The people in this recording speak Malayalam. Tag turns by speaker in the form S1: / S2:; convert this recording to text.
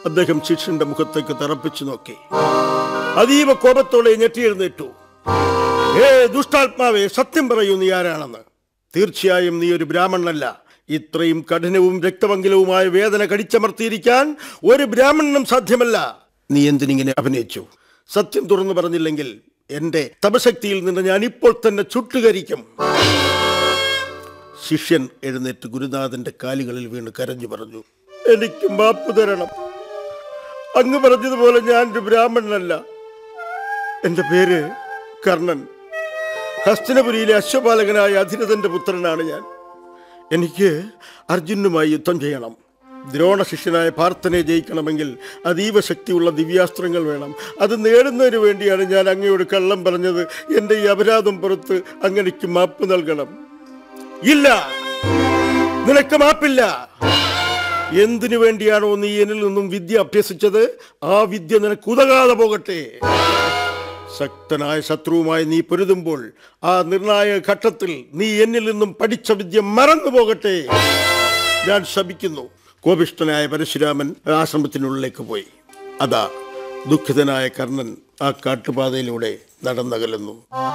S1: അദ്ദേഹം ശിഷ്യന്റെ മുഖത്തേക്ക് തറപ്പിച്ചു നോക്കി അതീവ കോപത്തോടെ ഞെട്ടിയെഴുന്നേറ്റു ഏ ദുഷ്ടാത്മാവേ സത്യം പറയൂ നീ ആരാണെന്ന് തീർച്ചയായും നീ ഒരു ബ്രാഹ്മണനല്ല ഇത്രയും കഠിനവും രക്തമംഗലവുമായ വേദന കടിച്ചമർത്തിയിരിക്കാൻ ഒരു ബ്രാഹ്മണനും സാധ്യമല്ല നീ എന്തിനിങ്ങനെ അഭിനയിച്ചു സത്യം തുറന്നു പറഞ്ഞില്ലെങ്കിൽ എന്റെ തപശക്തിയിൽ നിന്ന് ഞാൻ ഇപ്പോൾ തന്നെ ചുട്ടുകരിക്കും ശിഷ്യൻ എഴുന്നേറ്റ് ഗുരുനാഥന്റെ കാലുകളിൽ വീണ് കരഞ്ഞു പറഞ്ഞു എനിക്ക് മാപ്പ് തരണം അങ്ങ് പറഞ്ഞതുപോലെ ഞാൻ ഒരു ബ്രാഹ്മണനല്ല എന്റെ പേര് കർണൻ ഹസ്തിനപുരിയിലെ അശ്വപാലകനായ അധിരഥന്റെ പുത്രനാണ് ഞാൻ എനിക്ക് അർജുനുമായി യുദ്ധം ചെയ്യണം ദ്രോണ ശിഷ്യനായ പാർത്ഥനെ ജയിക്കണമെങ്കിൽ അതീവ ശക്തിയുള്ള ദിവ്യാസ്ത്രങ്ങൾ വേണം അത് നേടുന്നതിന് വേണ്ടിയാണ് ഞാൻ അങ്ങയോട് കള്ളം പറഞ്ഞത് എൻ്റെ ഈ അപരാധം പുറത്ത് അങ്ങനെക്ക് മാപ്പ് നൽകണം ഇല്ല നിനക്ക് മാപ്പില്ല എന്തിനു വേണ്ടിയാണോ നീ എന്നിൽ നിന്നും വിദ്യ അഭ്യസിച്ചത് ആ വിദ്യ നിനക്ക് ഉതകാതെ പോകട്ടെ ശക്തനായ ശത്രുവുമായി നീ പൊരുതുമ്പോൾ ആ നിർണായക ഘട്ടത്തിൽ നീ എന്നിൽ നിന്നും പഠിച്ച വിദ്യ മറന്നു പോകട്ടെ ഞാൻ ശപിക്കുന്നു കോപിഷ്ഠനായ പരശുരാമൻ ആശ്രമത്തിനുള്ളിലേക്ക് പോയി അതാ ദുഃഖിതനായ കർണൻ ആ കാട്ടുപാതയിലൂടെ നടന്നകലുന്നു